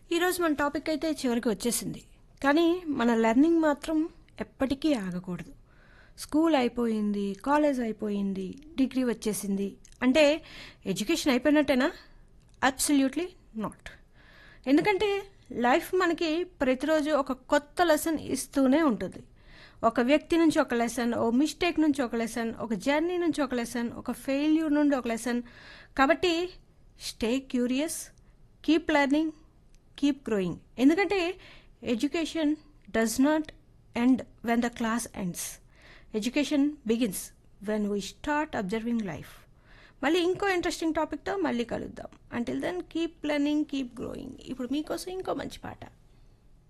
ఈరోజు మన టాపిక్ అయితే చివరికి వచ్చేసింది కానీ మన లెర్నింగ్ మాత్రం ఎప్పటికీ ఆగకూడదు స్కూల్ అయిపోయింది కాలేజ్ అయిపోయింది డిగ్రీ వచ్చేసింది అంటే ఎడ్యుకేషన్ అయిపోయినట్టేనా అబ్సల్యూట్లీ నాట్ ఎందుకంటే లైఫ్ మనకి ప్రతిరోజు ఒక కొత్త లెసన్ ఇస్తూనే ఉంటుంది ఒక వ్యక్తి నుంచి ఒక లెసన్ ఓ మిస్టేక్ నుంచి ఒక లెసన్ ఒక జర్నీ నుంచి ఒక లెసన్ ఒక ఫెయిల్యూర్ నుండి ఒక లెసన్ కాబట్టి stay curious keep learning keep growing ఎందుకంటే education does not end when the class ends education begins when we start observing life మళ్ళీ ఇంకో ఇంట్రెస్టింగ్ టాపిక్తో మళ్ళీ కలుద్దాం until then keep learning keep growing ఇప్పుడు మీకోసం ఇంకో మంచి పాట